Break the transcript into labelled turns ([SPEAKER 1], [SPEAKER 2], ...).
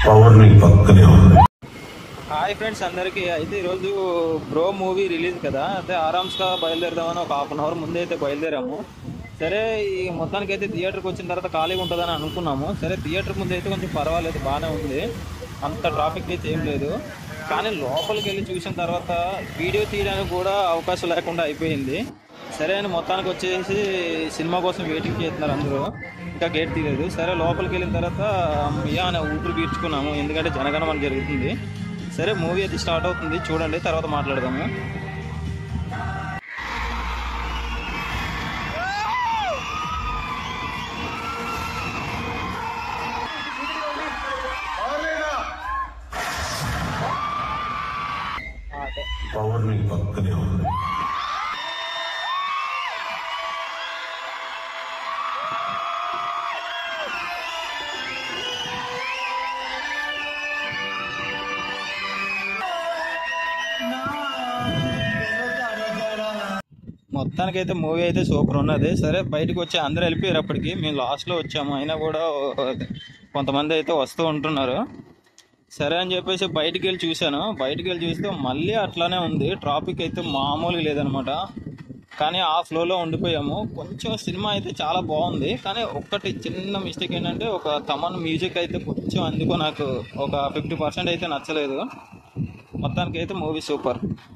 [SPEAKER 1] power నీ పక్కనే ఉంది
[SPEAKER 2] హాయ్ ఫ్రెండ్స్ అందరికీ అయితే ఈరోజు బ్రో మూవీ రిలీజ్ కదా అయితే ఆరామ్స్గా బయలుదేరదామని ఒక హాఫ్ అన్ అవర్ ముందే అయితే బయలుదేరాము సరే ఈ మొత్తానికి అయితే థియేటర్కి వచ్చిన తర్వాత ఖాళీగా ఉంటుందని అనుకున్నాము సరే థియేటర్ ముందు అయితే కొంచెం పర్వాలేదు బాగానే ఉంది అంత ట్రాఫిక్ అయితే ఏం లేదు కానీ లోపలికి వెళ్ళి చూసిన తర్వాత వీడియో తీయడానికి కూడా అవకాశం లేకుండా అయిపోయింది సరే అని మొత్తానికి వచ్చేసి సినిమా కోసం వెయిటింగ్ చేస్తున్నారు అందరూ ఇంకా గేట్ తీయలేదు సరే లోపలికి వెళ్ళిన తర్వాత అమ్మయ్య అనే ఊపిరి పీల్చుకున్నాము ఎందుకంటే జనగణమన జరుగుతుంది సరే మూవీ అయితే స్టార్ట్ అవుతుంది చూడండి తర్వాత మాట్లాడదాము
[SPEAKER 1] పవర్ నీ పక్కనే ఉంది
[SPEAKER 2] మొత్తానికి అయితే మూవీ అయితే సూపర్ ఉన్నది సరే బయటకు వచ్చి అందరూ వెళ్ళిపోయారు అప్పటికి మేము లాస్ట్లో వచ్చాము అయినా కూడా కొంతమంది అయితే వస్తూ ఉంటున్నారు సరే అని చెప్పేసి బయటికి వెళ్ళి చూశాను బయటికి వెళ్ళి చూస్తే మళ్ళీ అట్లానే ఉంది ట్రాఫిక్ అయితే మామూలుగా లేదనమాట కానీ ఆ ఫ్లోలో ఉండిపోయాము కొంచెం సినిమా అయితే చాలా బాగుంది కానీ ఒక్కటి చిన్న మిస్టేక్ ఏంటంటే ఒక తమన్ మ్యూజిక్ అయితే కొంచెం అందుకో నాకు ఒక ఫిఫ్టీ పర్సెంట్ అయితే నచ్చలేదు మొత్తానికి అయితే మూవీ సూపర్